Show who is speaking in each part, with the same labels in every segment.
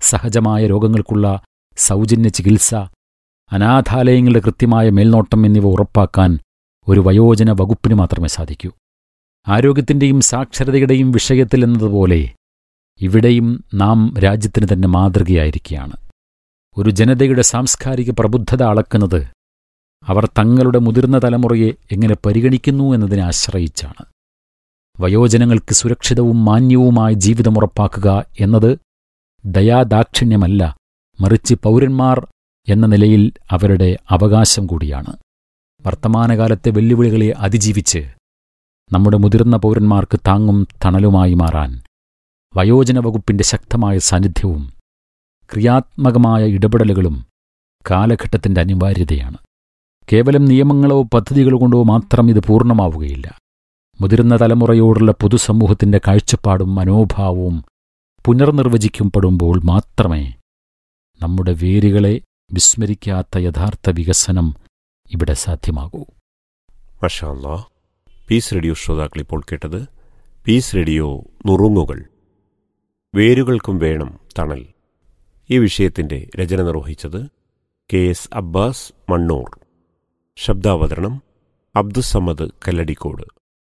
Speaker 1: സഹജമായ രോഗങ്ങൾക്കുള്ള സൗജന്യ ചികിത്സ അനാഥാലയങ്ങളുടെ കൃത്യമായ മേൽനോട്ടം എന്നിവ ഉറപ്പാക്കാൻ ഒരു വയോജന വകുപ്പിന് മാത്രമേ സാധിക്കൂ ആരോഗ്യത്തിന്റെയും സാക്ഷരതയുടെയും വിഷയത്തിൽ എന്നതുപോലെ ഇവിടെയും നാം രാജ്യത്തിന് തന്നെ മാതൃകയായിരിക്കുകയാണ് ഒരു ജനതയുടെ സാംസ്കാരിക പ്രബുദ്ധത അളക്കുന്നത് അവർ തങ്ങളുടെ മുതിർന്ന തലമുറയെ എങ്ങനെ പരിഗണിക്കുന്നു എന്നതിനെ ആശ്രയിച്ചാണ് വയോജനങ്ങൾക്ക് സുരക്ഷിതവും മാന്യവുമായ ജീവിതം ഉറപ്പാക്കുക എന്നത് ദയാദാക്ഷിണ്യമല്ല മറിച്ച് പൗരന്മാർ എന്ന നിലയിൽ അവരുടെ അവകാശം കൂടിയാണ് വർത്തമാനകാലത്തെ വെല്ലുവിളികളെ അതിജീവിച്ച് നമ്മുടെ മുതിർന്ന പൗരന്മാർക്ക് താങ്ങും തണലുമായി മാറാൻ വയോജന വകുപ്പിന്റെ ശക്തമായ സാന്നിധ്യവും ക്രിയാത്മകമായ ഇടപെടലുകളും കാലഘട്ടത്തിന്റെ അനിവാര്യതയാണ് കേവലം നിയമങ്ങളോ പദ്ധതികളോ കൊണ്ടോ മാത്രം ഇത് പൂർണ്ണമാവുകയില്ല മുതിർന്ന തലമുറയോടുള്ള പൊതുസമൂഹത്തിന്റെ കാഴ്ചപ്പാടും മനോഭാവവും പുനർനിർവചിക്കപ്പെടുമ്പോൾ മാത്രമേ നമ്മുടെ വേരുകളെ വിസ്മരിക്കാത്ത യഥാർത്ഥ വികസനം ഇവിടെ സാധ്യമാകൂ
Speaker 2: മഷാല്ലാ പീസ് റേഡിയോ ശ്രോതാക്കൾ ഇപ്പോൾ കേട്ടത് പീസ് റേഡിയോ നുറുങ്ങുകൾ വേരുകൾക്കും വേണം തണൽ ഈ വിഷയത്തിന്റെ രചന നിർവഹിച്ചത് കെ എസ് അബ്ബാസ് മണ്ണൂർ ശബ്ദാവതരണം അബ്ദുസമ്മദ് കല്ലടിക്കോട്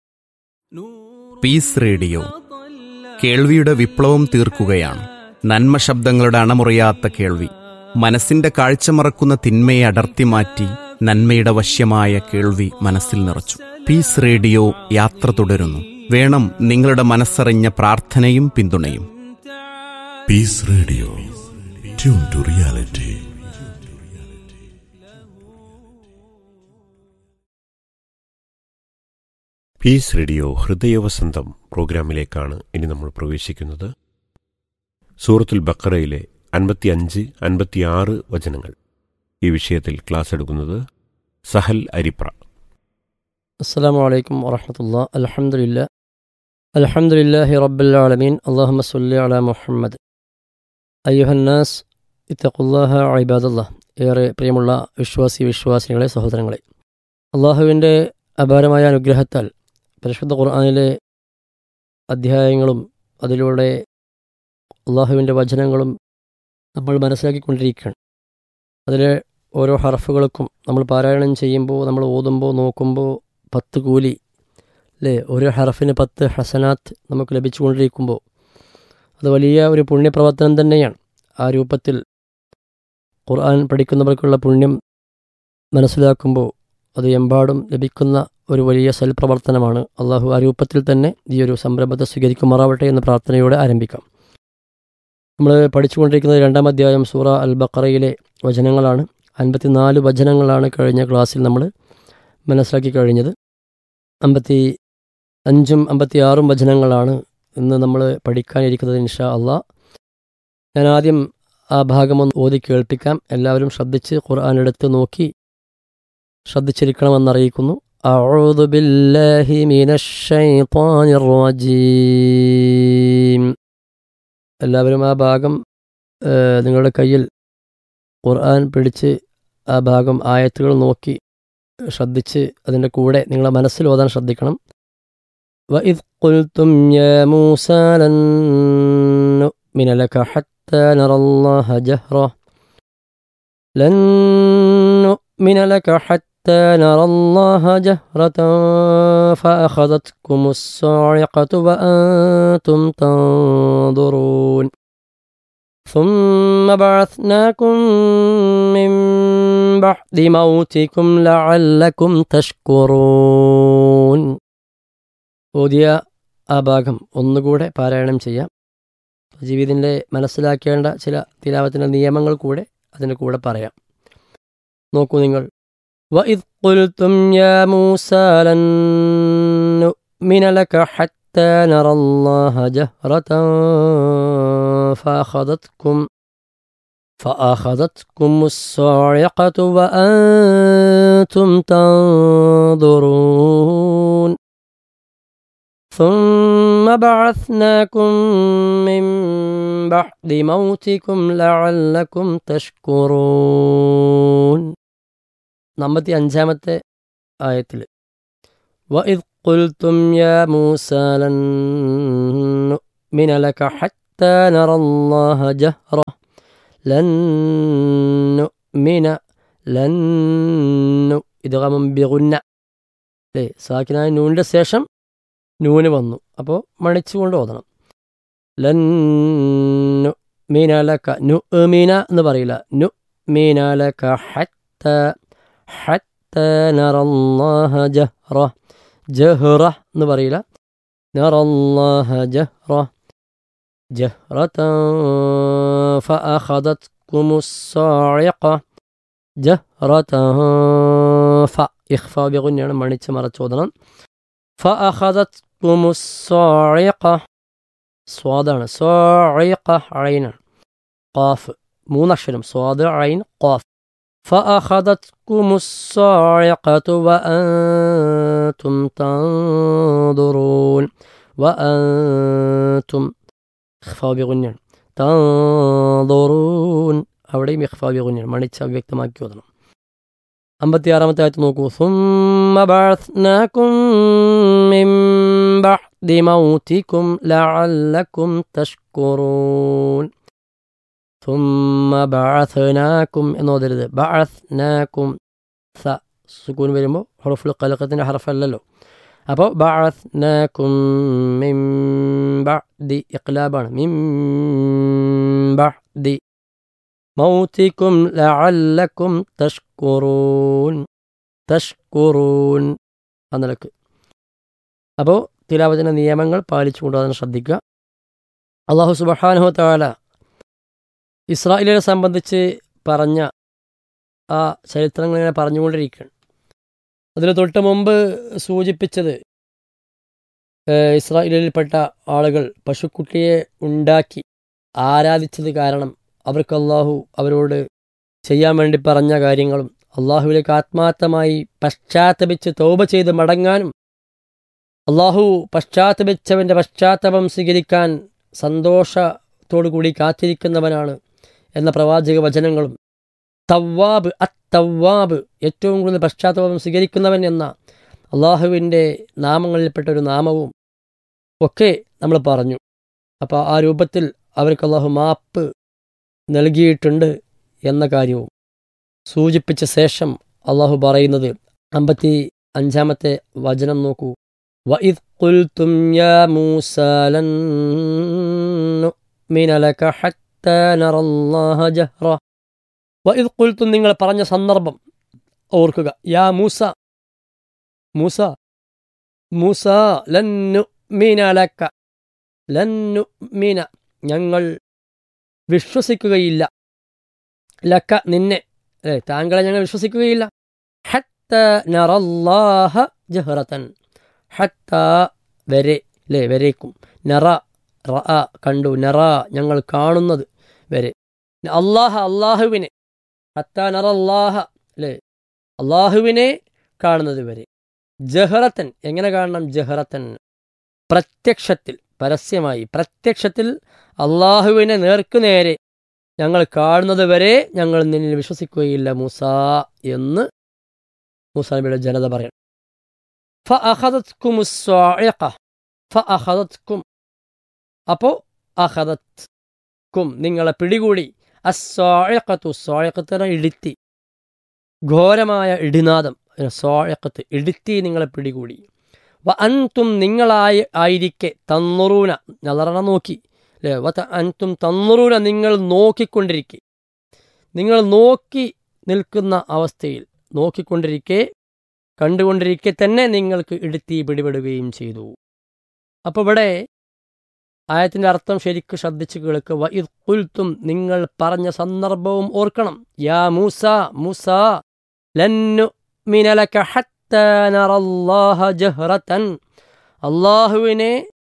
Speaker 3: പീസ് റേഡിയോ കേൾവിയുടെ വിപ്ലവം തീർക്കുകയാണ് നന്മ ശബ്ദങ്ങളുടെ അണമുറിയാത്ത കേൾവി മനസ്സിന്റെ കാഴ്ച മറക്കുന്ന തിന്മയെ അടർത്തി മാറ്റി നന്മയുടെ വശ്യമായ കേൾവി മനസ്സിൽ നിറച്ചു പീസ് റേഡിയോ യാത്ര തുടരുന്നു വേണം നിങ്ങളുടെ മനസ്സറിഞ്ഞ പ്രാർത്ഥനയും പിന്തുണയും
Speaker 4: Peace Radio. Tune to reality.
Speaker 2: Peace Radio ഹൃദയവസന്തം പ്രോഗ്രാമിലേക്കാണ് ഇനി നമ്മൾ പ്രവേശിക്കുന്നത് സൂറത്തുൽ ബക്കറയിലെ അൻപത്തിയഞ്ച് അൻപത്തിയാറ് വചനങ്ങൾ ഈ വിഷയത്തിൽ ക്ലാസ് എടുക്കുന്നത് സഹൽ അരിപ്ര
Speaker 5: السلام عليكم ورحمة الله الحمد لله الحمد لله رب العالمين اللهم صل على محمد أيها الناس اتقوا الله عباد الله ഏറെ പ്രിയമുള്ള വിശ്വാസി വിശ്വാസികളെ സഹോദരങ്ങളെ അള്ളാഹുവിൻ്റെ അപാരമായ അനുഗ്രഹത്താൽ പരിശുദ്ധ ഖുർആാനിലെ അധ്യായങ്ങളും അതിലൂടെ അള്ളാഹുവിൻ്റെ വചനങ്ങളും നമ്മൾ മനസ്സിലാക്കിക്കൊണ്ടിരിക്കുകയാണ് അതിലെ ഓരോ ഹർഫുകൾക്കും നമ്മൾ പാരായണം ചെയ്യുമ്പോൾ നമ്മൾ ഓതുമ്പോൾ നോക്കുമ്പോൾ പത്ത് കൂലി അല്ലേ ഓരോ ഹറഫിന് പത്ത് ഹസനാത്ത് നമുക്ക് ലഭിച്ചുകൊണ്ടിരിക്കുമ്പോൾ അത് വലിയ ഒരു പുണ്യപ്രവർത്തനം തന്നെയാണ് ആ രൂപത്തിൽ ഖുർആൻ പഠിക്കുന്നവർക്കുള്ള പുണ്യം മനസ്സിലാക്കുമ്പോൾ അത് എമ്പാടും ലഭിക്കുന്ന ഒരു വലിയ സൽപ്രവർത്തനമാണ് അള്ളാഹു ആ രൂപത്തിൽ തന്നെ ഈ ഒരു സംരംഭത്തെ സ്വീകരിക്കുമാറാവട്ടെ എന്ന പ്രാർത്ഥനയോടെ ആരംഭിക്കാം നമ്മൾ പഠിച്ചുകൊണ്ടിരിക്കുന്നത് രണ്ടാം അധ്യായം സൂറ അൽ ബക്കറയിലെ വചനങ്ങളാണ് അൻപത്തിനാല് വചനങ്ങളാണ് കഴിഞ്ഞ ക്ലാസ്സിൽ നമ്മൾ മനസ്സിലാക്കി കഴിഞ്ഞത് അമ്പത്തി അഞ്ചും അമ്പത്തി ആറും വചനങ്ങളാണ് ഇന്ന് നമ്മൾ പഠിക്കാനിരിക്കുന്നത് ഇൻഷാ അള്ളാ ഞാൻ ആദ്യം ആ ഭാഗമൊന്ന് ഓതി കേൾപ്പിക്കാം എല്ലാവരും ശ്രദ്ധിച്ച് ഖുർആൻ എടുത്ത് നോക്കി ശ്രദ്ധിച്ചിരിക്കണമെന്നറിയിക്കുന്നു أعوذ بالله من الشيطان الرجيم എല്ലാവരും ആ ഭാഗം ഏഹ്, നിങ്ങളുടെ കയ്യിൽ ഖുർആൻ പിടിച്ച് ആ ഭാഗം ആയത്തുകൾ നോക്കി ശ്രദ്ധിച്ച് അതിൻ്റെ കൂടെ നിങ്ങളെ മനസ്സിൽ ഓതാൻ ശ്രദ്ധിക്കണം وإذ قلتم يا موسى لن نؤمن لك حتى نرى الله جهرة لن نؤمن لك حتى نرى الله جهرة فأخذتكم الصاعقة وأنتم تنظرون ثم بعثناكم من بعد موتكم لعلكم تشكرون ഓതിയ ആ ഭാഗം ഒന്നുകൂടെ പാരായണം ചെയ്യാം ജീവിതത്തിൻ്റെ മനസ്സിലാക്കേണ്ട ചില തിലാവത്തിൻ്റെ നിയമങ്ങൾ കൂടെ അതിൻ്റെ കൂടെ പറയാം നോക്കൂ നിങ്ങൾ وإذ قلتم يا موسى لن نؤمن لك حتى نرى الله جهرة فأخذتكم فأخذتكم الصاعقة وأنتم تنظرون ثم بعثناكم من بعد موتكم لعلكم تشكرون നമ്പത്തി അഞ്ചാമത്തെ ആയത്തിൽ وإذ قلتم يا موسى لن نؤمن لك حتى نرى الله جهرة ലന്നു മിന ലന്നു ഇത് ബിഗുന്ന അല്ലേ സാക്കിനായ നൂനിൻ്റെ ശേഷം നൂന് വന്നു അപ്പോൾ മണിച്ചുകൊണ്ട് ഓതണം ലന്നു മീനാലക്ക നു മീന എന്ന് പറയില്ല നു മീനാലക്ക ഹത്ത ഹത്ത നറല്ലാഹ ജഹ്റ ജഹ്റ എന്ന് പറയില്ല നറല്ലാഹ ജഹ്റ جهرة فأخذتكم الصاعقة جهرة ف إخفاء بغنى മണിച്ച് മറച്ചോദനം فأخذتكم الصاعقة സ്വാദാണ് സ്വായിഖ ഐനാണ് ഖാഫ് മൂന്നക്ഷരം സ്വാദ് ഐൻ ഖാഫ് فأخذتكم الصاعقة وأنتم تنظرون وأنتم ഇഖ്ഫാ ബിഗുന്യാണ് തൻദുറൂൻ അവിടെയും ഇഖ്ഫാ ബിഗുന്യാണ് മണിച്ച് അവ്യക്തമാക്കി ഓതണം അമ്പത്തിയാറാമത്തെ ആയത്ത് നോക്കൂ ثم بعثناكم من بعد موتكم لعلكم تشكرون ثم بعثناكم എന്ന് ഓതരുത് بعثناكم ث സുക്കൂൻ വരുമ്പോൾ ഹുറഫുൽ ഖലഖത്തിന്റെ ഹർഫല്ലല്ലോ അപ്പോൾ بعثناكم من بعد ഇഖ്ലാബാണ് من بعد موتكم لعلكم تشكرون تشكرون ആ നിലക്ക് അപ്പോൾ തിലാവചന നിയമങ്ങൾ പാലിച്ചുകൊണ്ട് അതിനെ ശ്രദ്ധിക്കുക അള്ളാഹു സുബഹാനുഹു താല ഇസ്രായേലിനെ സംബന്ധിച്ച് പറഞ്ഞ ആ ചരിത്രങ്ങൾ ഇങ്ങനെ പറഞ്ഞുകൊണ്ടിരിക്കുകയാണ് അതിന് തൊട്ട് മുമ്പ് സൂചിപ്പിച്ചത് ഏഹ്, ഇസ്രായേലിൽപ്പെട്ട ആളുകൾ പശുക്കുട്ടിയെ ഉണ്ടാക്കി ആരാധിച്ചത് കാരണം അവർക്ക് അള്ളാഹു അവരോട് ചെയ്യാൻ വേണ്ടി പറഞ്ഞ കാര്യങ്ങളും അള്ളാഹുവിലേക്ക് ആത്മാർത്ഥമായി പശ്ചാത്തപിച്ച് തോപ ചെയ്ത് മടങ്ങാനും അള്ളാഹു പശ്ചാത്തപിച്ചവൻ്റെ പശ്ചാത്തപം സ്വീകരിക്കാൻ സന്തോഷത്തോടു കൂടി കാത്തിരിക്കുന്നവനാണ് എന്ന പ്രവാചക വചനങ്ങളും തവ്വാബ് അത്തവ്വാബ് ഏറ്റവും കൂടുതൽ പശ്ചാത്തലം സ്വീകരിക്കുന്നവൻ എന്ന അള്ളാഹുവിൻ്റെ നാമങ്ങളിൽപ്പെട്ട ഒരു നാമവും ഒക്കെ നമ്മൾ പറഞ്ഞു അപ്പോൾ ആ രൂപത്തിൽ അവർക്ക് അള്ളാഹു മാപ്പ് നൽകിയിട്ടുണ്ട് എന്ന കാര്യവും സൂചിപ്പിച്ച ശേഷം അള്ളാഹു പറയുന്നത് അമ്പത്തി അഞ്ചാമത്തെ വചനം നോക്കൂ وإذ قلتم يا موسى لن نؤمن لك حتى نرى الله جهرة വഇദ് കുൽത്തും നിങ്ങൾ പറഞ്ഞ സന്ദർഭം ഓർക്കുക യാ മൂസ മൂസ മൂസ ലന്നു മീനലക്ക ലന്നു മീന ഞങ്ങൾ വിശ്വസിക്കുകയില്ല ലക്ക നിന്നെ അല്ലേ താങ്കളെ ഞങ്ങൾ വിശ്വസിക്കുകയില്ല ഹത്ത നറല്ലാഹ ജഹ്റത്തൻ ഹത്ത വരെ അല്ലേ വരേക്കും നറ റ കണ്ടു നറ ഞങ്ങൾ കാണുന്നത് വരെ അള്ളാഹ അള്ളാഹുവിനെ ഹത്താനറല്ലാഹ അല്ലേ അള്ളാഹുവിനെ കാണുന്നത് വരെ ജഹറത്തൻ എങ്ങനെ കാണണം ജഹറത്തൻ പ്രത്യക്ഷത്തിൽ പരസ്യമായി പ്രത്യക്ഷത്തിൽ അള്ളാഹുവിനെ നേർക്കുനേരെ ഞങ്ങൾ കാണുന്നത് വരെ ഞങ്ങൾ നിന്നിൽ വിശ്വസിക്കുകയില്ല മൂസ എന്ന് മൂസാനബിയുടെ ജനത പറയണം ഫ അഹദത്കും ഫ അഹദത്കും അപ്പോൾ അഹദത് കും നിങ്ങളെ പിടികൂടി അസ്വാഴക്കത്തു സ്വാഴക്കത്തിന് ഇടുത്തി ഘോരമായ ഇടിനാദം സ്വാഴക്കത്ത് ഇടുത്തി നിങ്ങളെ പിടികൂടി വ അൻതും നിങ്ങളായി ആയിരിക്കെ തന്നുറൂന നലറണ നോക്കി അല്ലേ വ അൻതും തന്നുറൂന നിങ്ങൾ നോക്കിക്കൊണ്ടിരിക്കെ നിങ്ങൾ നോക്കി നിൽക്കുന്ന അവസ്ഥയിൽ നോക്കിക്കൊണ്ടിരിക്കെ കണ്ടുകൊണ്ടിരിക്കെ തന്നെ നിങ്ങൾക്ക് ഇടുത്തി പിടിപെടുകയും ചെയ്തു അപ്പോൾ ഇവിടെ ആയത്തിന്റെ അർത്ഥം ശരിക്ക് ശ്രദ്ധിച്ച് കേൾക്കുക വഇദ് ഖുൽതും നിങ്ങൾ പറഞ്ഞ സന്ദർഭവും ഓർക്കണം യാ മൂസ മൂസ ലന്നു മിനലക ഹത്ത നറല്ലാഹ ജഹ്റതൻ അള്ളാഹുവിനെ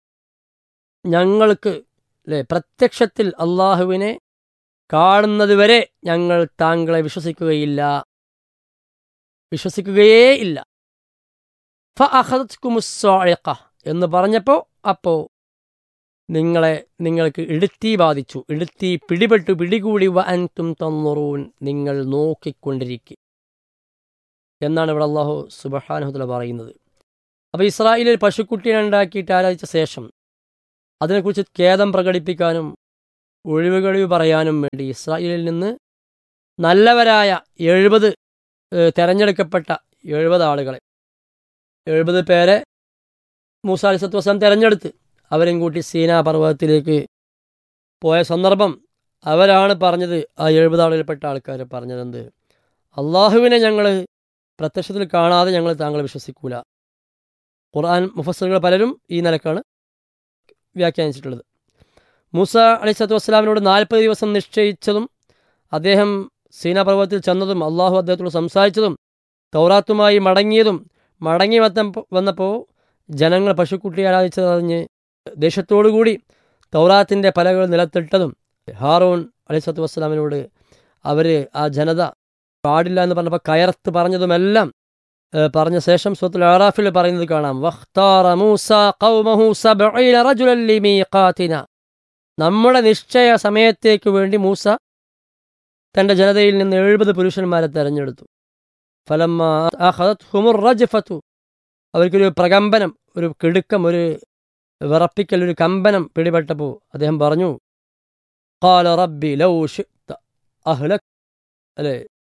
Speaker 5: ഞങ്ങൾക്ക് അല്ലേ പ്രത്യക്ഷത്തിൽ അള്ളാഹുവിനെ കാണുന്നത് വരെ ഞങ്ങൾ താങ്കളെ വിശ്വസിക്കുകയില്ല വിശ്വസിക്കുകയേ ഇല്ല ഫ അഹദത്കുമുസ്സാഴിഖ എന്ന് പറഞ്ഞപ്പോൾ അപ്പോൾ നിങ്ങളെ നിങ്ങൾക്ക് ഇടുത്തി ബാധിച്ചു ഇടുത്തി പിടിപെട്ടു പിടികൂടി വ അൻതും തന്നുറൂൻ നിങ്ങൾ നോക്കിക്കൊണ്ടിരിക്കുക എന്നാണ് ഇവിടെ അള്ളാഹു സുബഹാനുഹുല പറയുന്നത് അപ്പോൾ ഇസ്രായേലിൽ പശുക്കുട്ടിയെ ഉണ്ടാക്കിയിട്ട് ആരാധിച്ച ശേഷം അതിനെക്കുറിച്ച് ഖേദം പ്രകടിപ്പിക്കാനും ഒഴിവുകഴിവ് പറയാനും വേണ്ടി ഇസ്രായേലിൽ നിന്ന് നല്ലവരായ എഴുപത് തിരഞ്ഞെടുക്കപ്പെട്ട എഴുപത് ആളുകളെ എഴുപത് പേരെ മൂസ അലിസത്ത് വസ്ലാം തിരഞ്ഞെടുത്ത് അവരെയും കൂട്ടി സീനാ പർവ്വതത്തിലേക്ക് പോയ സന്ദർഭം അവരാണ് പറഞ്ഞത് ആ എഴുപത് ആളുകളിൽപ്പെട്ട ആൾക്കാർ പറഞ്ഞതെന്ത് അള്ളാഹുവിനെ ഞങ്ങൾ പ്രത്യക്ഷത്തിൽ കാണാതെ ഞങ്ങൾ താങ്കളെ വിശ്വസിക്കൂല ഖുർആൻ മുഫസ്സറുകൾ പലരും ഈ നിലക്കാണ് വ്യാഖ്യാനിച്ചിട്ടുള്ളത് മൂസ അലി സത്തു വസ്സലാമിനോട് നാൽപ്പത് ദിവസം നിശ്ചയിച്ചതും അദ്ദേഹം സീനാ പർവ്വതത്തിൽ ചെന്നതും അള്ളാഹു അദ്ദേഹത്തോട് സംസാരിച്ചതും തൗറാത്തുമായി മടങ്ങിയതും മടങ്ങി വന്ന വന്നപ്പോൾ ജനങ്ങൾ പശുക്കുട്ടി ആരാധിച്ചതറിഞ്ഞ് ദേഷ്യത്തോടുകൂടി തൗറാത്തിൻ്റെ പലകൾ നിലത്തിട്ടതും ഹാറൂൺ അലി സത്തു വസ്സലാമിനോട് അവർ ആ ജനത പാടില്ല എന്ന് പറഞ്ഞപ്പോൾ കയർത്ത് പറഞ്ഞതുമെല്ലാം പറഞ്ഞ ശേഷം സുഹൃത്തുൽ ആറാഫിൽ പറയുന്നത് കാണാം വഖ്താറ മൂസ ഖൗമഹു സബ്ഈന റജുലൻ ലിമീഖാതിന നമ്മുടെ നിശ്ചയ സമയത്തേക്ക് വേണ്ടി മൂസ തൻ്റെ ജനതയിൽ നിന്ന് എഴുപത് പുരുഷന്മാരെ തെരഞ്ഞെടുത്തു ഫലമ്മ ഹുമുർ റജ്ഫത്തു അവർക്കൊരു പ്രകമ്പനം ഒരു കിടുക്കം ഒരു വിറപ്പിക്കൽ ഒരു കമ്പനം പിടിപെട്ടപ്പോൾ അദ്ദേഹം പറഞ്ഞു قال ربي لو شئت أهلك അല്ലേ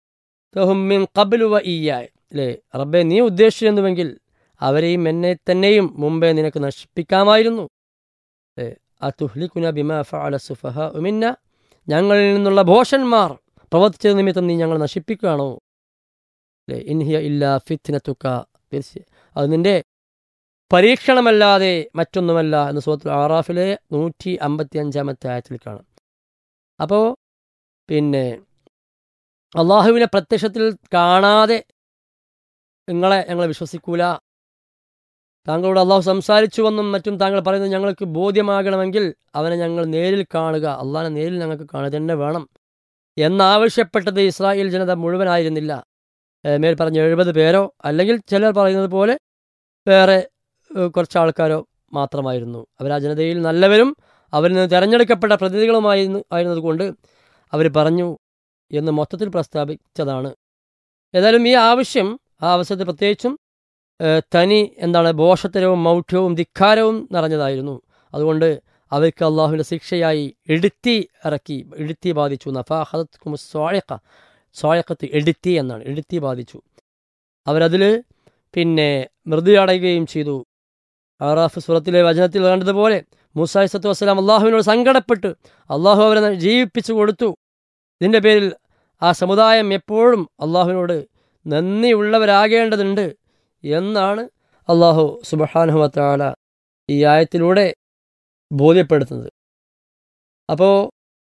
Speaker 5: മിൻ ഖബ്ലു വ ഇയ്യായ അല്ലേ റബ്ബെ നീ ഉദ്ദേശിച്ചിരുന്നുവെങ്കിൽ അവരെയും എന്നെ തന്നെയും മുമ്പേ നിനക്ക് നശിപ്പിക്കാമായിരുന്നു അല്ലേ അതുഹ്ലിക്കുന ബിമാ ഫഅല സുഫഹ മിന്ന ഞങ്ങളിൽ നിന്നുള്ള ഭോഷന്മാർ പ്രവർത്തിച്ചത് നിമിത്തം നീ ഞങ്ങൾ നശിപ്പിക്കുകയാണോ അല്ലേ ഇൻഹിയ ഇല്ല ഫിത്നത്തുക്ക തീർച്ചയായും അത് നിന്റെ പരീക്ഷണമല്ലാതെ മറ്റൊന്നുമല്ല എന്ന് സുഹൃത്തു ആറാഫിലെ നൂറ്റി അമ്പത്തി അഞ്ചാമത്തെ ആയത്തിൽ കാണാം അപ്പോൾ പിന്നെ അള്ളാഹുവിനെ പ്രത്യക്ഷത്തിൽ കാണാതെ നിങ്ങളെ ഞങ്ങൾ വിശ്വസിക്കൂല താങ്കളോട് അള്ളാഹു സംസാരിച്ചുവെന്നും മറ്റും താങ്കൾ പറയുന്നത് ഞങ്ങൾക്ക് ബോധ്യമാകണമെങ്കിൽ അവനെ ഞങ്ങൾ നേരിൽ കാണുക അള്ളാഹിനെ നേരിൽ ഞങ്ങൾക്ക് കാണുക തന്നെ വേണം എന്നാവശ്യപ്പെട്ടത് ഇസ്രായേൽ ജനത മുഴുവനായിരുന്നില്ല മേൽ പറഞ്ഞ എഴുപത് പേരോ അല്ലെങ്കിൽ ചിലർ പറയുന്നത് പോലെ വേറെ കുറച്ച് ആൾക്കാരോ മാത്രമായിരുന്നു അവർ ആ ജനതയിൽ നല്ലവരും അവരിൽ നിന്ന് തിരഞ്ഞെടുക്കപ്പെട്ട പ്രതിനിധികളുമായിരുന്നു ആയിരുന്നതുകൊണ്ട് അവർ പറഞ്ഞു എന്ന് മൊത്തത്തിൽ പ്രസ്താവിച്ചതാണ് ഏതായാലും ഈ ആവശ്യം ആ അവസരത്തിൽ പ്രത്യേകിച്ചും തനി എന്താണ് ബോഷത്തരവും മൗഢ്യവും ധിക്കാരവും നിറഞ്ഞതായിരുന്നു അതുകൊണ്ട് അവർക്ക് അള്ളാഹുവിൻ്റെ ശിക്ഷയായി എടുത്തി ഇറക്കി എടുത്തി ബാധിച്ചു നഫാഹത്തും സ്വാഴക്ക സ്വാഴക്കത്ത് എടുത്തി എന്നാണ് എടുത്തി ബാധിച്ചു അവരതിൽ പിന്നെ മൃദുയടയുകയും ചെയ്തു ആറാഫ് സുറത്തിലെ വചനത്തിൽ കണ്ടതുപോലെ മൂസായി സത്തു വസ്സലാം അള്ളാഹുവിനോട് സങ്കടപ്പെട്ട് അള്ളാഹു അവരെ ജീവിപ്പിച്ചു കൊടുത്തു ഇതിൻ്റെ പേരിൽ ആ സമുദായം എപ്പോഴും അള്ളാഹുവിനോട് നന്ദിയുള്ളവരാകേണ്ടതുണ്ട് എന്നാണ് അള്ളാഹു സുബഹാനുഹത്താല ഈ ആയത്തിലൂടെ ബോധ്യപ്പെടുത്തുന്നത് അപ്പോൾ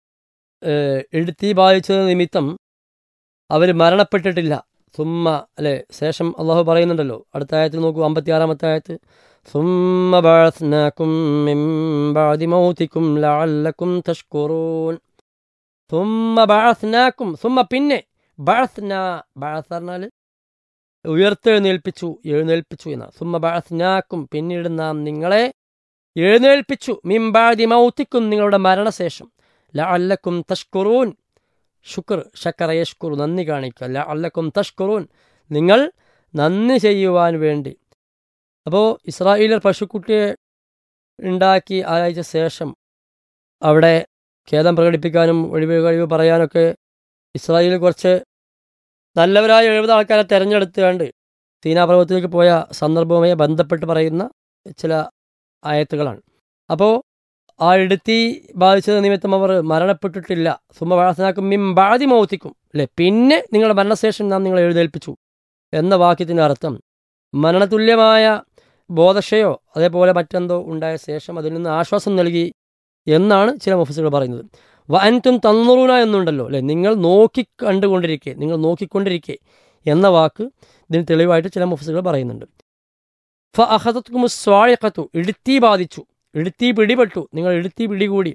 Speaker 5: എഴുത്തി ബാധിച്ചത് നിമിത്തം അവർ മരണപ്പെട്ടിട്ടില്ല സുമ്മ അല്ലെ ശേഷം അള്ളാഹു പറയുന്നുണ്ടല്ലോ അടുത്ത ആയത്തിൽ നോക്കൂ അമ്പത്തിയാറാമത്തെ ആയത്ത് ثم بعثناكم من بعد موتكم لعلكم تشكرون ثم بعثناكم ثم പിന്നെ ബഴസ്ന ബഴസ് പറഞ്ഞാൽ ഉയർത്തെഴുന്നേൽപ്പിച്ചു എഴുന്നേൽപ്പിച്ചു എന്ന സുമ്മ ബഴസ്നാക്കും പിന്നീട് നാം നിങ്ങളെ എഴുന്നേൽപ്പിച്ചു മിംബാദി മൗത്തിക്കും നിങ്ങളുടെ മരണശേഷം ല അല്ലക്കും തഷ്കുറൂൻ ശുക്ർ ശക്കറ യഷ്കുറു നന്ദി കാണിക്കുക ല അല്ലക്കും തഷ്കുറൂൻ നിങ്ങൾ നന്ദി ചെയ്യുവാൻ വേണ്ടി അപ്പോൾ ഇസ്രായേലർ പശുക്കുട്ടിയെ ഉണ്ടാക്കി ആരാഴ്ച ശേഷം അവിടെ ഖേദം പ്രകടിപ്പിക്കാനും ഒഴിവ് കഴിവ് പറയാനൊക്കെ ഇസ്രായേലിൽ കുറച്ച് നല്ലവരായ എഴുപത് ആൾക്കാരെ തിരഞ്ഞെടുത്തുകൊണ്ട് സീനാപർവത്തിലേക്ക് പോയ സന്ദർഭവുമായി ബന്ധപ്പെട്ട് പറയുന്ന ചില ആയത്തുകളാണ് അപ്പോൾ ആ എടുത്തി ബാധിച്ചത് നിമിത്തം അവർ മരണപ്പെട്ടിട്ടില്ല സുമ വാസനാക്കും മിം ബാധി മൗത്തിക്കും അല്ലേ പിന്നെ നിങ്ങളുടെ മരണശേഷം നാം നിങ്ങളെ എഴുന്നേൽപ്പിച്ചു എന്ന വാക്യത്തിൻ്റെ അർത്ഥം മരണതുല്യമായ ബോധക്ഷയോ അതേപോലെ മറ്റെന്തോ ഉണ്ടായ ശേഷം അതിൽ നിന്ന് ആശ്വാസം നൽകി എന്നാണ് ചില മുഫസുകൾ പറയുന്നത് വൻതും തന്നുറൂന എന്നുണ്ടല്ലോ അല്ലെ നിങ്ങൾ നോക്കി കണ്ടുകൊണ്ടിരിക്കെ നിങ്ങൾ നോക്കിക്കൊണ്ടിരിക്കെ എന്ന വാക്ക് ഇതിന് തെളിവായിട്ട് ചില മുഫസുകൾ പറയുന്നുണ്ട് ഫ അഹദത്തും സ്വാഴക്കത്തു ഇടുത്തി ബാധിച്ചു ഇടുത്തി പിടിപെട്ടു നിങ്ങൾ ഇടുത്തി പിടികൂടി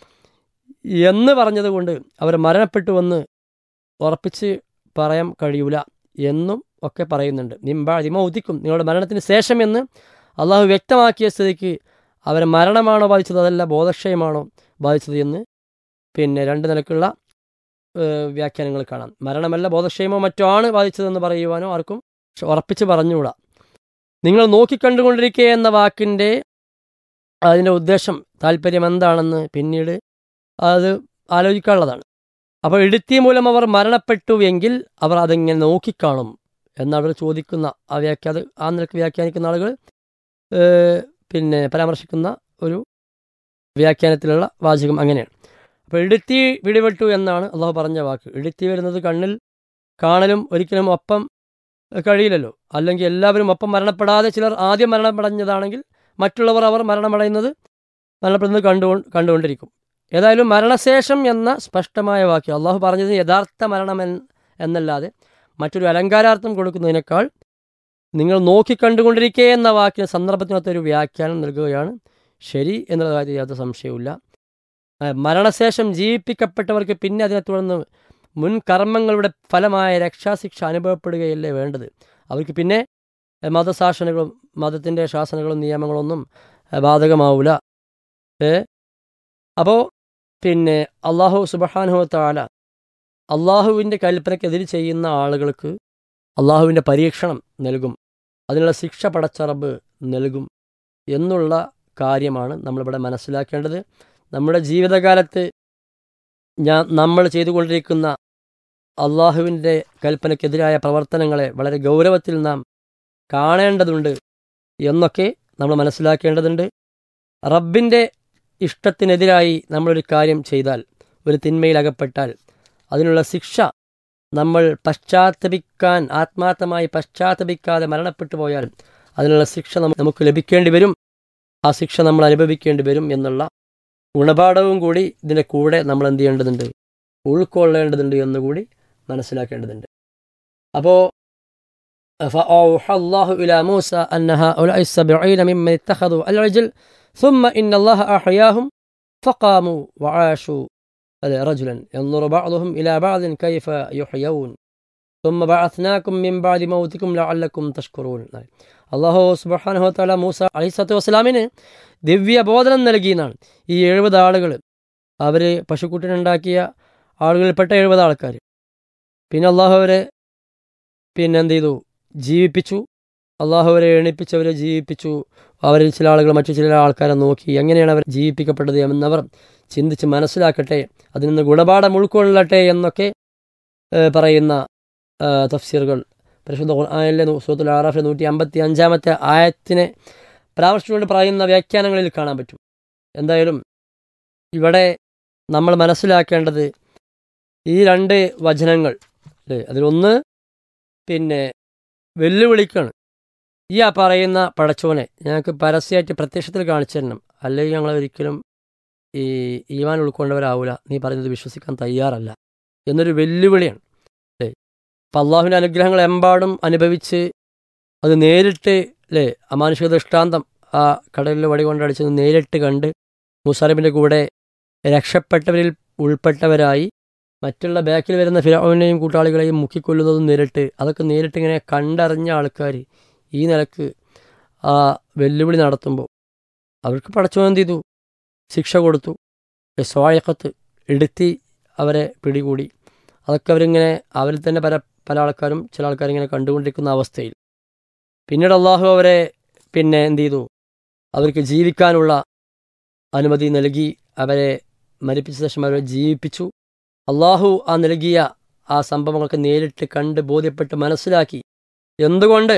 Speaker 5: എന്ന് പറഞ്ഞതുകൊണ്ട് അവർ മരണപ്പെട്ടുവെന്ന് ഉറപ്പിച്ച് പറയാൻ കഴിയൂല എന്നും ഒക്കെ പറയുന്നുണ്ട് നിമ്പാതിമ ഉദിക്കും നിങ്ങളുടെ മരണത്തിന് ശേഷം എന്ന് അള്ളാഹു വ്യക്തമാക്കിയ സ്ഥിതിക്ക് അവരെ മരണമാണോ ബാധിച്ചത് അതല്ല ബോധക്ഷയമാണോ ബാധിച്ചത് എന്ന് പിന്നെ രണ്ട് നിലക്കുള്ള വ്യാഖ്യാനങ്ങൾ കാണാം മരണമല്ല ബോധക്ഷയമോ മറ്റോ ആണ് ബാധിച്ചതെന്ന് പറയുവാനോ ആർക്കും ഉറപ്പിച്ച് പറഞ്ഞുകൂടാ നിങ്ങൾ നോക്കിക്കണ്ടുകൊണ്ടിരിക്കുക എന്ന വാക്കിൻ്റെ അതിൻ്റെ ഉദ്ദേശം താല്പര്യം എന്താണെന്ന് പിന്നീട് അത് ആലോചിക്കാനുള്ളതാണ് അപ്പോൾ ഇടുത്തി മൂലം അവർ മരണപ്പെട്ടു എങ്കിൽ അവർ അതെങ്ങനെ നോക്കിക്കാണും എന്നവർ ചോദിക്കുന്ന ആ വ്യാഖ്യാത ആ നിലക്ക് വ്യാഖ്യാനിക്കുന്ന ആളുകൾ ഏഹ്, പിന്നെ പരാമർശിക്കുന്ന ഒരു വ്യാഖ്യാനത്തിലുള്ള വാചകം അങ്ങനെയാണ് അപ്പോൾ ഇടുത്തി പിടിപെട്ടു എന്നാണ് അള്ളാഹു പറഞ്ഞ വാക്ക് ഇടുത്തി വരുന്നത് കണ്ണിൽ കാണലും ഒരിക്കലും ഒപ്പം കഴിയില്ലല്ലോ അല്ലെങ്കിൽ എല്ലാവരും ഒപ്പം മരണപ്പെടാതെ ചിലർ ആദ്യം മരണമടഞ്ഞതാണെങ്കിൽ മറ്റുള്ളവർ അവർ മരണമടയുന്നത് മരണപ്പെടുന്നത് കണ്ടു കണ്ടുകൊണ്ടിരിക്കും ഏതായാലും മരണശേഷം എന്ന സ്പഷ്ടമായ വാക്യം അള്ളാഹു പറഞ്ഞത് യഥാർത്ഥ മരണം എൻ- എന്നല്ലാതെ മറ്റൊരു അലങ്കാരാർത്ഥം കൊടുക്കുന്നതിനേക്കാൾ നിങ്ങൾ നോക്കി കണ്ടുകൊണ്ടിരിക്കേ എന്ന വാക്കിന് സന്ദർഭത്തിനൊത്ത ഒരു വ്യാഖ്യാനം നൽകുകയാണ് ശരി എന്നുള്ള കാര്യത്തിൽ യാതൊരു സംശയവുമില്ല ആ, മരണശേഷം ജീവിപ്പിക്കപ്പെട്ടവർക്ക് പിന്നെ അതിനെ തുടർന്ന് മുൻ കർമ്മങ്ങളുടെ ഫലമായ രക്ഷാശിക്ഷ അനുഭവപ്പെടുകയല്ലേ വേണ്ടത് അവർക്ക് പിന്നെ എ, മതശാസനകളും മതത്തിൻ്റെ ശാസനകളും നിയമങ്ങളൊന്നും എ, ബാധകമാവില്ല ഏ അപ്പോൾ പിന്നെ അള്ളാഹു സുബഹാനുഹ താല അള്ളാഹുവിൻ്റെ കൽപ്പനയ്ക്കെതിരെ ചെയ്യുന്ന ആളുകൾക്ക് അള്ളാഹുവിൻ്റെ പരീക്ഷണം നൽകും അതിനുള്ള ശിക്ഷ പടച്ചറബ് നൽകും എന്നുള്ള കാര്യമാണ് നമ്മളിവിടെ മനസ്സിലാക്കേണ്ടത് നമ്മുടെ ജീവിതകാലത്ത് ഞാൻ നമ്മൾ ചെയ്തുകൊണ്ടിരിക്കുന്ന അള്ളാഹുവിൻ്റെ കൽപ്പനയ്ക്കെതിരായ പ്രവർത്തനങ്ങളെ വളരെ ഗൗരവത്തിൽ നാം കാണേണ്ടതുണ്ട് എന്നൊക്കെ നമ്മൾ മനസ്സിലാക്കേണ്ടതുണ്ട് റബ്ബിൻ്റെ ഇഷ്ടത്തിനെതിരായി നമ്മളൊരു കാര്യം ചെയ്താൽ ഒരു തിന്മയിൽ അകപ്പെട്ടാൽ അതിനുള്ള ശിക്ഷ നമ്മൾ പശ്ചാത്തപിക്കാൻ ആത്മാർത്ഥമായി പശ്ചാത്തപിക്കാതെ മരണപ്പെട്ടു പോയാൽ അതിനുള്ള ശിക്ഷ നമു- നമുക്ക് ലഭിക്കേണ്ടി വരും ആ ശിക്ഷ നമ്മൾ അനുഭവിക്കേണ്ടി വരും എന്നുള്ള ഗുണപാഠവും കൂടി ഇതിൻ്റെ കൂടെ നമ്മൾ എന്ത് ചെയ്യേണ്ടതുണ്ട് ഉൾക്കൊള്ളേണ്ടതുണ്ട് എന്നുകൂടി മനസ്സിലാക്കേണ്ടതുണ്ട് അപ്പോൾ فأوحى الله إلى موسى أن هؤلاء السبعين ممن اتخذوا العجل ثم إن الله أحياهم فقاموا وعاشوا هذا رجلا ينظر بعضهم إلى بعض كيف يحيون ثم بعثناكم من بعد موتكم لعلكم تشكرون അള്ളാഹു സുബാനഹു താല മൂസ അലിസത്തു വസ്സലാമിന് ദിവ്യബോധനം നൽകിയെന്നാണ് ഈ എഴുപത് ആളുകൾ അവർ പശുക്കുട്ടിനുണ്ടാക്കിയ ആളുകളിൽപ്പെട്ട എഴുപത് ആൾക്കാർ പിന്നെ അള്ളാഹു അവരെ പിന്നെ എന്ത് ചെയ്തു ജീവിപ്പിച്ചു അള്ളാഹു അവരെ എണിപ്പിച്ചവരെ ജീവിപ്പിച്ചു അവരിൽ ചില ആളുകൾ മറ്റു ചില ആൾക്കാരെ നോക്കി എങ്ങനെയാണ് അവർ ജീവിപ്പിക്കപ്പെട്ടത് എന്നവർ ചിന്തിച്ച് മനസ്സിലാക്കട്ടെ അതിൽ നിന്ന് ഗുണപാഠം ഉൾക്കൊള്ളട്ടെ എന്നൊക്കെ ഏഹ്, പറയുന്ന ഏഹ്, തഫ്സീറുകൾ പരിശുദ്ധ ഖുർആനിലെ സൂത്തുൽ ആറാഫിലെ നൂറ്റി അമ്പത്തി അഞ്ചാമത്തെ ആയത്തിനെ പരാമർശിച്ചുകൊണ്ട് പറയുന്ന വ്യാഖ്യാനങ്ങളിൽ കാണാൻ പറ്റും എന്തായാലും ഇവിടെ നമ്മൾ മനസ്സിലാക്കേണ്ടത് ഈ രണ്ട് വചനങ്ങൾ അല്ലേ അതിലൊന്ന് പിന്നെ വെല്ലുവിളിക്കാണ് ഈ ആ പറയുന്ന പടച്ചോനെ ഞങ്ങൾക്ക് പരസ്യമായിട്ട് പ്രത്യക്ഷത്തിൽ കാണിച്ചു തരണം അല്ലെങ്കിൽ ഞങ്ങൾ ഒരിക്കലും ഈ ഈമാൻ ഉൾക്കൊണ്ടവരാവില്ല നീ പറയുന്നത് വിശ്വസിക്കാൻ തയ്യാറല്ല എന്നൊരു വെല്ലുവിളിയാണ് അല്ലേ അപ്പം അള്ളാഹുവിൻ്റെ അനുഗ്രഹങ്ങൾ എമ്പാടും അനുഭവിച്ച് അത് നേരിട്ട് അല്ലേ അമാനുഷിക ദൃഷ്ടാന്തം ആ കടലിൽ വടി കൊണ്ടടിച്ചത് നേരിട്ട് കണ്ട് മുസാലിബിൻ്റെ കൂടെ രക്ഷപ്പെട്ടവരിൽ ഉൾപ്പെട്ടവരായി മറ്റുള്ള ബാക്കിൽ വരുന്ന ഫിറോവിനെയും കൂട്ടാളികളെയും മുക്കിക്കൊല്ലുന്നതും നേരിട്ട് അതൊക്കെ നേരിട്ട് ഇങ്ങനെ കണ്ടറിഞ്ഞ ആൾക്കാർ ഈ നിലക്ക് ആ വെല്ലുവിളി നടത്തുമ്പോൾ അവർക്ക് പടച്ചു എന്ത് ചെയ്തു ശിക്ഷ കൊടുത്തു സ്വായക്കത്ത് എടുത്തി അവരെ പിടികൂടി അതൊക്കെ അവരിങ്ങനെ അവരിൽ തന്നെ പല പല ആൾക്കാരും ചില ആൾക്കാരിങ്ങനെ കണ്ടുകൊണ്ടിരിക്കുന്ന അവസ്ഥയിൽ പിന്നീട് അള്ളാഹു അവരെ പിന്നെ എന്ത് ചെയ്തു അവർക്ക് ജീവിക്കാനുള്ള അനുമതി നൽകി അവരെ മരിപ്പിച്ച ശേഷം അവരെ ജീവിപ്പിച്ചു അള്ളാഹു ആ നൽകിയ ആ സംഭവങ്ങളൊക്കെ നേരിട്ട് കണ്ട് ബോധ്യപ്പെട്ട് മനസ്സിലാക്കി എന്തുകൊണ്ട്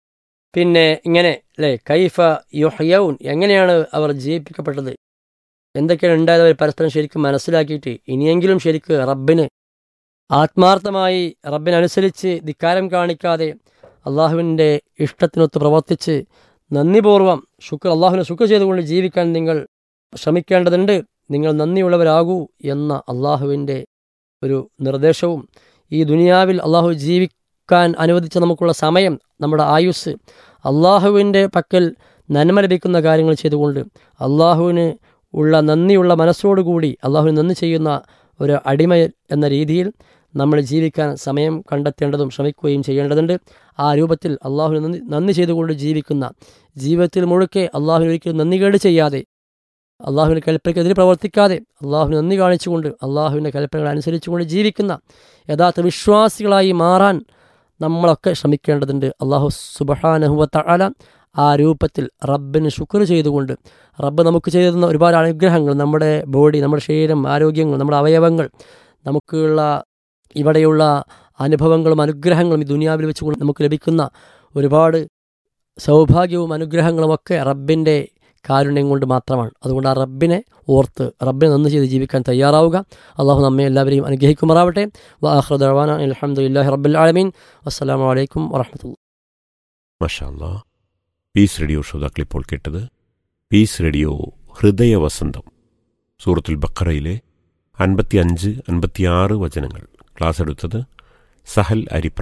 Speaker 5: പിന്നെ ഇങ്ങനെ അല്ലേ കൈഫ യുഹയൗൻ എങ്ങനെയാണ് അവർ ജീവിപ്പിക്കപ്പെട്ടത് എന്തൊക്കെയാണ് ഉണ്ടായത് അവർ പരസ്പരം ശരിക്കും മനസ്സിലാക്കിയിട്ട് ഇനിയെങ്കിലും ശരിക്ക് റബ്ബിന് ആത്മാർത്ഥമായി റബ്ബിനനുസരിച്ച് ധിക്കാരം കാണിക്കാതെ അള്ളാഹുവിൻ്റെ ഇഷ്ടത്തിനൊത്ത് പ്രവർത്തിച്ച് നന്ദിപൂർവ്വം ശുക്ർ അള്ളാഹുവിനെ ശുക്ർ ചെയ്തുകൊണ്ട് ജീവിക്കാൻ നിങ്ങൾ ശ്രമിക്കേണ്ടതുണ്ട് നിങ്ങൾ നന്ദിയുള്ളവരാകൂ എന്ന അള്ളാഹുവിൻ്റെ ഒരു നിർദ്ദേശവും ഈ ദുനിയാവിൽ അള്ളാഹു ജീവിക്കാൻ അനുവദിച്ച നമുക്കുള്ള സമയം നമ്മുടെ ആയുസ് അള്ളാഹുവിൻ്റെ പക്കൽ നന്മ ലഭിക്കുന്ന കാര്യങ്ങൾ ചെയ്തുകൊണ്ട് അള്ളാഹുവിന് ഉള്ള നന്ദിയുള്ള മനസ്സോടുകൂടി അള്ളാഹുവിന് നന്ദി ചെയ്യുന്ന ഒരു അടിമ എന്ന രീതിയിൽ നമ്മൾ ജീവിക്കാൻ സമയം കണ്ടെത്തേണ്ടതും ശ്രമിക്കുകയും ചെയ്യേണ്ടതുണ്ട് ആ രൂപത്തിൽ അള്ളാഹുവിന് നന്ദി നന്ദി ചെയ്തുകൊണ്ട് ജീവിക്കുന്ന ജീവിതത്തിൽ മുഴുക്കെ അള്ളാഹുവിന് ഒരിക്കലും നന്ദികേട് ചെയ്യാതെ അള്ളാഹുവിൻ്റെ കൽപ്പനയ്ക്കെതിരെ പ്രവർത്തിക്കാതെ അള്ളാഹുവിന് നന്ദി കാണിച്ചുകൊണ്ട് അള്ളാഹുവിൻ്റെ കൽപ്പനകൾ അനുസരിച്ചുകൊണ്ട് ജീവിക്കുന്ന യഥാർത്ഥ വിശ്വാസികളായി മാറാൻ നമ്മളൊക്കെ ശ്രമിക്കേണ്ടതുണ്ട് അള്ളാഹു സുബഹാനഹുവത്ത അല ആ രൂപത്തിൽ റബ്ബിന് ശുക്ർ ചെയ്തുകൊണ്ട് റബ്ബ് നമുക്ക് ചെയ്തു തന്ന ഒരുപാട് അനുഗ്രഹങ്ങൾ നമ്മുടെ ബോഡി നമ്മുടെ ശരീരം ആരോഗ്യങ്ങൾ നമ്മുടെ അവയവങ്ങൾ നമുക്കുള്ള ഇവിടെയുള്ള അനുഭവങ്ങളും അനുഗ്രഹങ്ങളും ഈ ദുനിയാവിൽ വെച്ചുകൊണ്ട് നമുക്ക് ലഭിക്കുന്ന ഒരുപാട് സൗഭാഗ്യവും അനുഗ്രഹങ്ങളുമൊക്കെ റബ്ബിൻ്റെ കാരുണ്യം കൊണ്ട് മാത്രമാണ് അതുകൊണ്ട് ആ റബ്ബിനെ ഓർത്ത് റബ്ബിനെ നന്ദി ചെയ്ത് ജീവിക്കാൻ തയ്യാറാവുക അള്ളാഹു നമ്മെ എല്ലാവരെയും അനുഗ്രഹിക്കുമാറാവട്ടെ വാഹ്റദാന അലഹമുല്ലാഹി റബ്ബുൽ ആലമീൻ അസ്സാം വലൈക്കും വറഹമത്തുള്ള
Speaker 2: മഷാല്ലാ പീസ് റേഡിയോ ശ്രോതാക്കൾ ഇപ്പോൾ കേട്ടത് പീസ് റേഡിയോ ഹൃദയവസന്തം സൂറത്തുൽ ബക്കറയിലെ അൻപത്തിയഞ്ച് അൻപത്തിയാറ് വചനങ്ങൾ ക്ലാസ് എടുത്തത് സഹൽ അരിപ്ര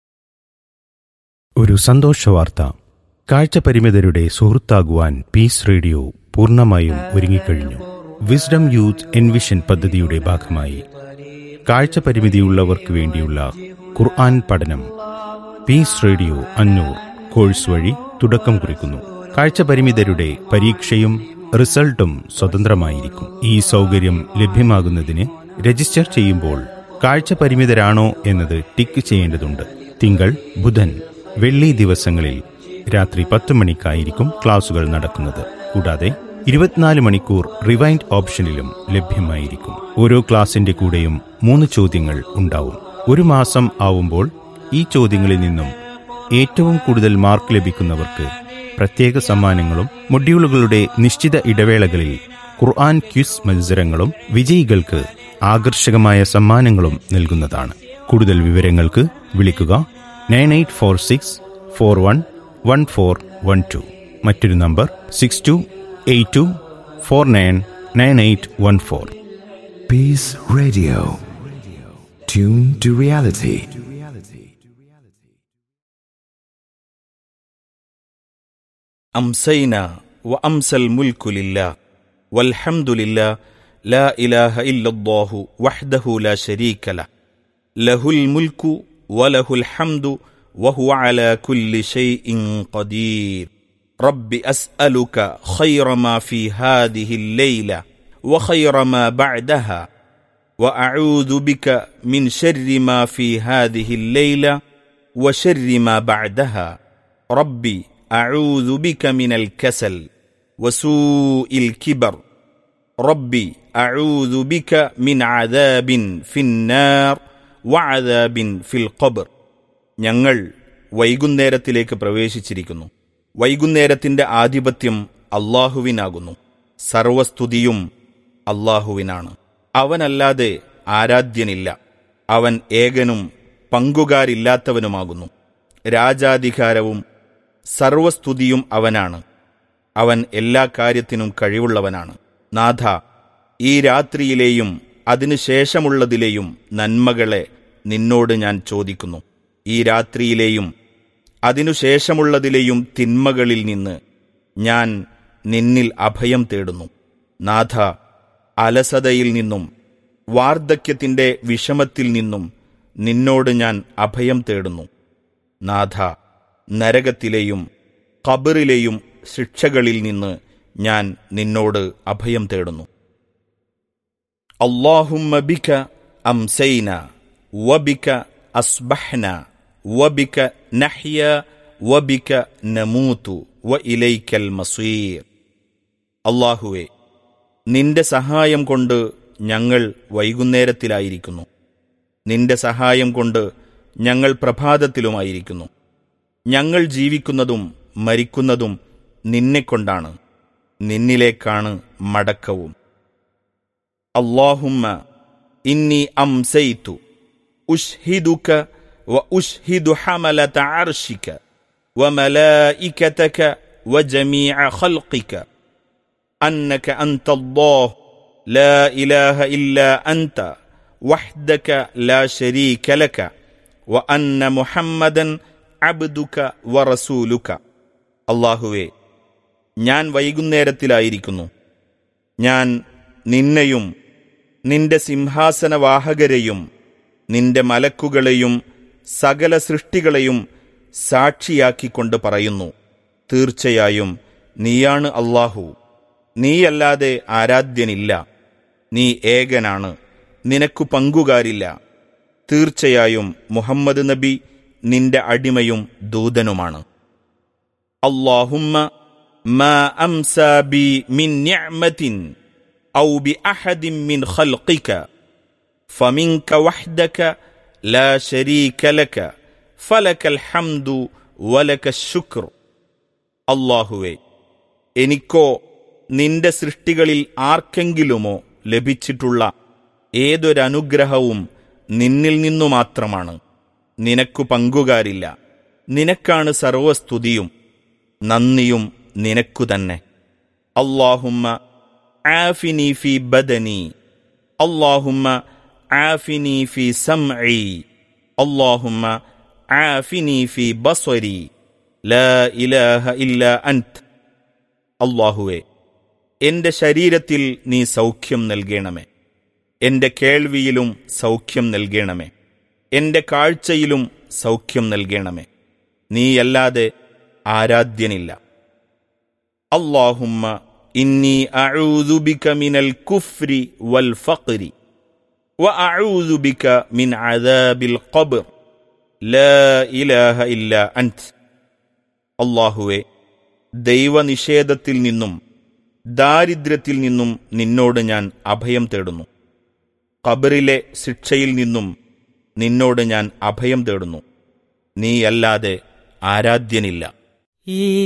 Speaker 6: ഒരു സന്തോഷവാർത്ത കാഴ്ചപരിമിതരുടെ സുഹൃത്താകുവാൻ പീസ് റേഡിയോ പൂർണ്ണമായും ഒരുങ്ങിക്കഴിഞ്ഞു വിസ്ഡം യൂത്ത് എൻവിഷൻ പദ്ധതിയുടെ ഭാഗമായി കാഴ്ചപരിമിതിയുള്ളവർക്ക് വേണ്ടിയുള്ള ഖുർആൻ പഠനം പീസ് റേഡിയോ അഞ്ഞൂർ കോഴ്സ് വഴി തുടക്കം കുറിക്കുന്നു കാഴ്ചപരിമിതരുടെ പരീക്ഷയും റിസൾട്ടും സ്വതന്ത്രമായിരിക്കും ഈ സൗകര്യം ലഭ്യമാകുന്നതിന് രജിസ്റ്റർ ചെയ്യുമ്പോൾ കാഴ്ചപരിമിതരാണോ എന്നത് ടിക്ക് ചെയ്യേണ്ടതുണ്ട് തിങ്കൾ ബുധൻ വെള്ളി ദിവസങ്ങളിൽ രാത്രി പത്ത് മണിക്കായിരിക്കും ക്ലാസുകൾ നടക്കുന്നത് കൂടാതെ ഇരുപത്തിനാല് മണിക്കൂർ റിവൈൻഡ് ഓപ്ഷനിലും ലഭ്യമായിരിക്കും ഓരോ ക്ലാസിന്റെ കൂടെയും മൂന്ന് ചോദ്യങ്ങൾ ഉണ്ടാവും ഒരു മാസം ആവുമ്പോൾ ഈ ചോദ്യങ്ങളിൽ നിന്നും ഏറ്റവും കൂടുതൽ മാർക്ക് ലഭിക്കുന്നവർക്ക് പ്രത്യേക സമ്മാനങ്ങളും മൊഡ്യൂളുകളുടെ നിശ്ചിത ഇടവേളകളിൽ ഖുർആൻ ക്വിസ് മത്സരങ്ങളും വിജയികൾക്ക് ആകർഷകമായ സമ്മാനങ്ങളും നൽകുന്നതാണ് കൂടുതൽ വിവരങ്ങൾക്ക് വിളിക്കുക nine eight four six four one one four one two മറ്റൊരു number six two eight two four nine nine eight one four
Speaker 4: Peace Radio. Tune to reality.
Speaker 7: أمسينا وأمسى الملك لله والحمد لله لا إله إلا الله وحده لا شريك له له الملك وله الحمد وهو على كل شيء قدير رب أسألك خير ما في هذه الليلة وخير ما بعدها وأعوذ بك من شر ما في هذه الليلة وشر ما بعدها ربي أعوذ بك من الكسل وسوء الكبر ربي أعوذ بك من عذاب في النار وعذاب في القبر ഞങ്ങൾ വൈകുന്നേരത്തിലേക്ക് പ്രവേശിച്ചിരിക്കുന്നു വൈകുന്നേരത്തിന്റെ ആധിപത്യം അള്ളാഹുവിനാകുന്നു സർവസ്തുതിയും അള്ളാഹുവിനാണ് അവനല്ലാതെ ആരാധ്യനില്ല അവൻ ഏകനും പങ്കുകാരില്ലാത്തവനുമാകുന്നു രാജാധികാരവും സർവസ്തുതിയും അവനാണ് അവൻ എല്ലാ കാര്യത്തിനും കഴിവുള്ളവനാണ് നാഥ ഈ രാത്രിയിലെയും അതിനുശേഷമുള്ളതിലെയും നന്മകളെ നിന്നോട് ഞാൻ ചോദിക്കുന്നു ഈ രാത്രിയിലെയും അതിനുശേഷമുള്ളതിലെയും തിന്മകളിൽ നിന്ന് ഞാൻ നിന്നിൽ അഭയം തേടുന്നു നാഥ അലസതയിൽ നിന്നും വാർദ്ധക്യത്തിന്റെ വിഷമത്തിൽ നിന്നും നിന്നോട് ഞാൻ അഭയം തേടുന്നു നാഥ നരകത്തിലെയും ഖബറിലെയും ശിക്ഷകളിൽ നിന്ന് ഞാൻ നിന്നോട് അഭയം തേടുന്നു അള്ളാഹുമ്മ ബിക അംസൈന വബിക അസ്ബഹ്ന വബിക നഹ്യ വബിക നമൂതു വ ഇലൈക്കൽ മസീർ അള്ളാഹുവെ നിന്റെ സഹായം കൊണ്ട് ഞങ്ങൾ വൈകുന്നേരത്തിലായിരിക്കുന്നു നിന്റെ സഹായം കൊണ്ട് ഞങ്ങൾ പ്രഭാതത്തിലുമായിരിക്കുന്നു ഞങ്ങൾ ജീവിക്കുന്നതും മരിക്കുന്നതും നിന്നെക്കൊണ്ടാണ് നിന്നിലേക്കാണ് മടക്കവും അള്ളാഹുമ്മ ഇന്നി അംസൈതു ഉഷ്ഹിദുക വ ഉഷ്ഹിദു ഹമലത അർഷിക وملائكتك وجميع خلقك أنك أنت الله لا إله إلا أنت وحدك لا شريك لك وأن محمدا അബ്ദുക വറസൂലുക അള്ളാഹുവെ ഞാൻ വൈകുന്നേരത്തിലായിരിക്കുന്നു ഞാൻ നിന്നെയും നിന്റെ സിംഹാസനവാഹകരെയും നിന്റെ മലക്കുകളെയും സകല സൃഷ്ടികളെയും സാക്ഷിയാക്കിക്കൊണ്ട് പറയുന്നു തീർച്ചയായും നീയാണ് അള്ളാഹു നീയല്ലാതെ ആരാധ്യനില്ല നീ ഏകനാണ് നിനക്കു പങ്കുകാരില്ല തീർച്ചയായും മുഹമ്മദ് നബി നിന്റെ അടിമയും ദൂതനുമാണ് اللهم ما امسى بي من نعمه او باحد من خلقك فمنك وحدك لا شريك لك فلك الحمد ولك الشكر അള്ളാഹുവേ എനിക്കോ നിന്റെ സൃഷ്ടികളിൽ ആർക്കെങ്കിലുമോ ലഭിച്ചിട്ടുള്ള ഏതൊരനുഗ്രഹവും നിന്നിൽ നിന്നു മാത്രമാണ് നിനക്കു പങ്കുകാരില്ല നിനക്കാണ് സർവസ്തുതിയും നന്ദിയും നിനക്കു തന്നെ അള്ളാഹുമ്മ ആഫിനി ഫി ബദനി അള്ളാഹുമ്മ ആഫിനി ഫി സംഇ അള്ളാഹുമ്മ ആഫിനി ഫി ബസ്വരി ലാ ഇലാഹ ഇല്ല അൻത് അള്ളാഹുവേ എന്റെ ശരീരത്തിൽ നീ സൗഖ്യം നൽകണമേ എന്റെ കേൾവിയിലും സൗഖ്യം നൽകണമേ എന്റെ കാഴ്ചയിലും സൗഖ്യം നൽകണമേ നീയല്ലാതെ ആരാധ്യനില്ല അള്ളാഹുമ്മ ഇന്നി അഊദുബിക മിനൽ കുഫ്രി വൽ ഫഖ്രി وأعوذ بك من عذاب القبر لا إله إلا أنت അള്ളാഹുവെ ദൈവനിഷേധത്തിൽ നിന്നും ദാരിദ്ര്യത്തിൽ നിന്നും നിന്നോട് ഞാൻ അഭയം തേടുന്നു ഖബറിലെ ശിക്ഷയിൽ നിന്നും നിന്നോട് ഞാൻ അഭയം തേടുന്നു നീയല്ലാതെ ആരാധ്യനില്ല
Speaker 8: ഈ